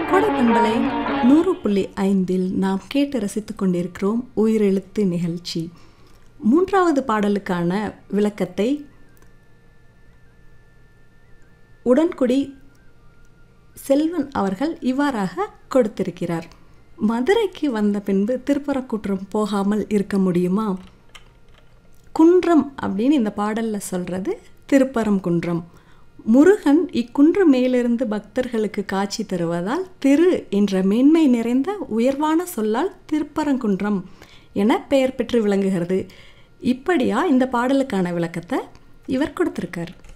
கோடை பண்பலை நூறு புள்ளி ஐந்தில் நாம் கேட்டு ரசித்துக் கொண்டிருக்கிறோம் உயிரெழுத்து நிகழ்ச்சி மூன்றாவது பாடலுக்கான விளக்கத்தை உடன்குடி செல்வன் அவர்கள் இவ்வாறாக கொடுத்திருக்கிறார் மதுரைக்கு வந்த பின்பு திருப்பரங்குன்றம் போகாமல் இருக்க முடியுமா குன்றம் அப்படின்னு இந்த பாடலில் சொல்கிறது திருப்பரங்குன்றம் முருகன் இக்குன்று மேலிருந்து பக்தர்களுக்கு காட்சி தருவதால் திரு என்ற மேன்மை நிறைந்த உயர்வான சொல்லால் திருப்பரங்குன்றம் என பெயர் பெற்று விளங்குகிறது இப்படியா இந்த பாடலுக்கான விளக்கத்தை இவர் கொடுத்திருக்கார்